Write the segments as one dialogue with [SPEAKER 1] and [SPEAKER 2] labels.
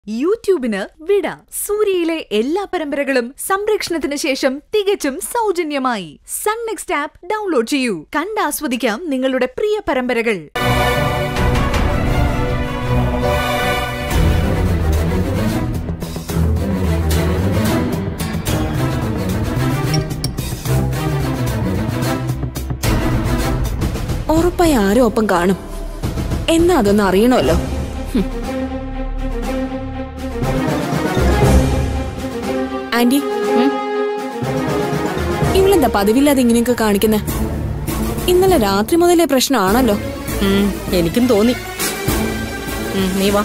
[SPEAKER 1] യൂട്യൂബിന് വിട സൂര്യയിലെ എല്ലാ പരമ്പരകളും സംരക്ഷണത്തിന് ശേഷം തികച്ചും സൗജന്യമായി സൺ നെക്സ്റ്റ് ആപ്പ് ഡൗൺലോഡ് ചെയ്യൂ കണ്ടാസ്വദിക്കാം നിങ്ങളുടെ പ്രിയ പരമ്പരകൾ
[SPEAKER 2] ഉറപ്പായി ആരും ഒപ്പം കാണും എന്നാ അതൊന്ന് അറിയണമല്ലോ ഹും. ആന്റി ഉം? ഇവളെന്താ പതിവില്ലാതെ ഇങ്ങനെയൊക്കെ കാണിക്കുന്നെ ഇന്നലെ രാത്രി മുതലേ പ്രശ്നമാണല്ലോ
[SPEAKER 3] ഉം, എനിക്കും തോന്നി ഉം, നീ വാ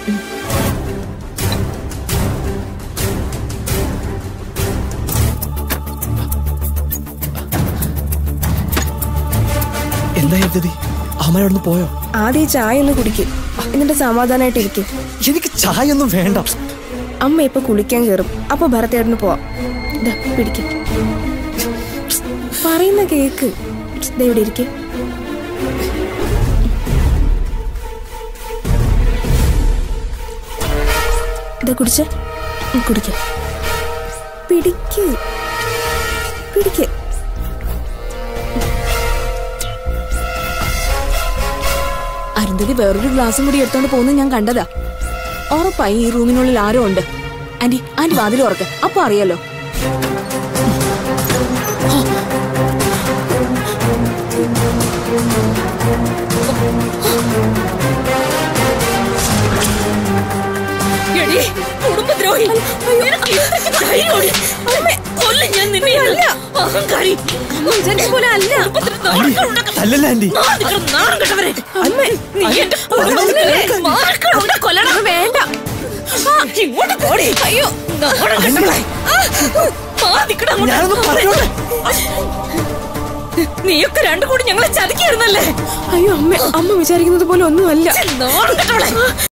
[SPEAKER 4] എന്താ എഴുതി അമ്മയോടൊന്ന് പോയോ
[SPEAKER 5] ആദ്യം ഈ ചായ ഒന്ന് കുടിക്കും എന്നിട്ട് സമാധാനമായിട്ട് ഇരിക്കും
[SPEAKER 4] എനിക്ക് ചായ ഒന്നും വേണ്ട
[SPEAKER 5] അമ്മ ഇപ്പൊ കുളിക്കാൻ കയറും അപ്പൊ ഭരതേട്ടന് പോവാം ദാ, പിടിക്ക് പറയുന്ന കേക്ക് ദേ ഇവിടെ ഇരിക്കെ ഇതാ കുടിച്ച കുടിക്ക പിടിക്ക് പിടിക്ക്
[SPEAKER 2] അരുന്ധതി വേറൊരു ഗ്ലാസും കൂടി എടുത്തോണ്ട് പോകുന്നത് ഞാൻ കണ്ടതാ ഉറപ്പായി ഈ റൂമിനുള്ളിൽ ആരോ ഉണ്ട് ആന്റി ആന്റി വാതിൽ ഉറക്ക അപ്പൊ അറിയാലോ
[SPEAKER 3] എടീ, കുടുംബദ്രോഹി നിനക്ക് ഇത്രയ്ക്ക് ധൈര്യമുണ്ട്? കൊല്ലും ഞാൻ നിന്നെ അല്ല അഹങ്കാരി പോലെ അല്ല
[SPEAKER 4] അല്ലല്ല ആന്റി
[SPEAKER 3] നാണം കെട്ടവരെ നീ എന്റെ കുടുംബത്തിലെ മാർക്കളുടെ കൊല്ലണം വേണ്ട ഇങ്ങോട്ട് പോടി അയ്യോ നാണം കെട്ടവളെ മാതിക്കട
[SPEAKER 4] ഞാനൊന്ന് പറഞ്ഞോട്ടെ
[SPEAKER 3] നീയൊക്കെ രണ്ടു കൂടി ഞങ്ങളെ ചതിക്കായിരുന്നല്ലേ
[SPEAKER 5] അയ്യോ അമ്മ അമ്മ വിചാരിക്കുന്നത് പോലെ ഒന്നുമല്ല
[SPEAKER 3] നാണം കെട്ടവളെ